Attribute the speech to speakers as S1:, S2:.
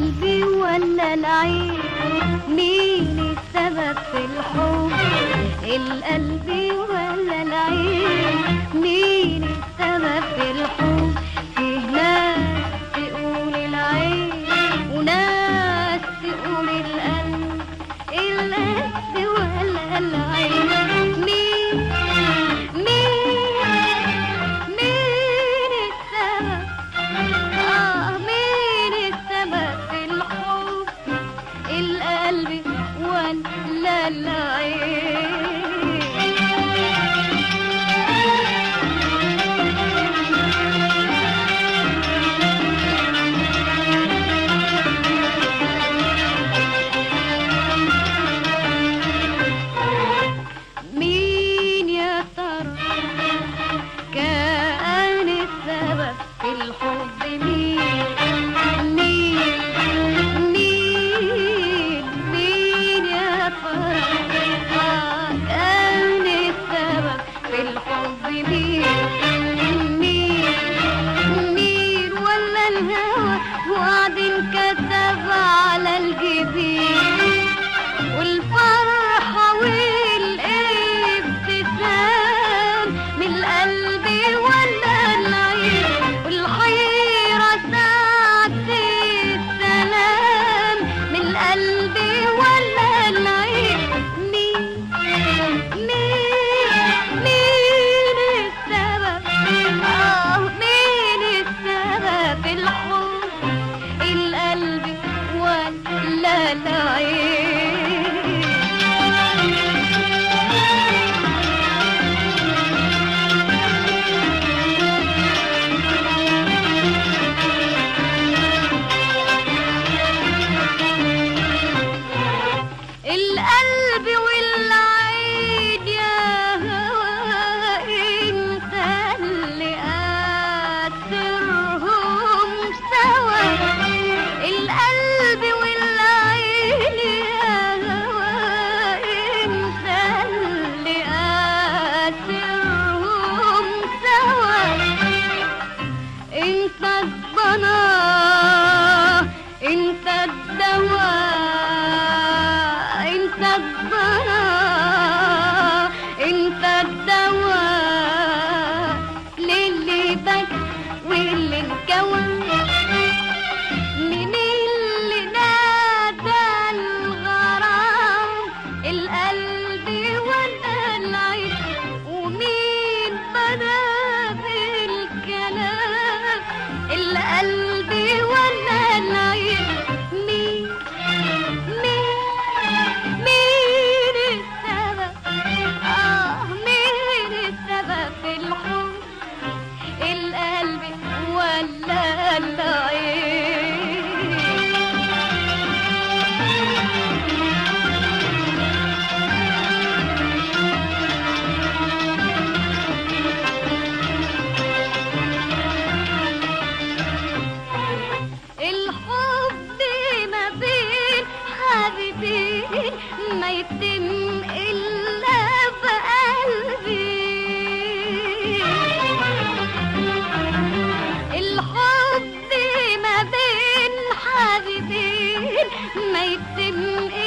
S1: القلب ولا العين مين السبب في الحب القلب ولا العين مين السبب في الحب فيه ناس تقول العين وناس تقول القلب القلب ولا العين مين مين مين السبب آه مين السبب في الحب القلب ولا العين مين يا ترى كان السبب في الحب مين مين مين مين يا ترى آه، كان السبب في الحب مين مين مين ولا الهوى وعد انكتب على الجبين والفرحة والابتسام من القلب ولا العين والحيرة ساعة السلام من القلب ولا العين مين مين مين السبب آه مين السبب في الحب القلب ولا العين القلب والعين يا هوا انت اللي قاسرهم سوا القلب والعين يا هوا انت اللي قاسرهم سوا انت الضنا انت الدواء انت الضنا انت الدواء للي بك واللي انكوى من اللي نادى الغرام القلب ولا العين ومين بدا بالكلام القلب ولا العين مين مين مين السبب آه مين السبب في الحب القلب ولا العين الحب ما بين حبيبين ما يتم إلا بقلبي الحب ما بين حبيبين ما يتم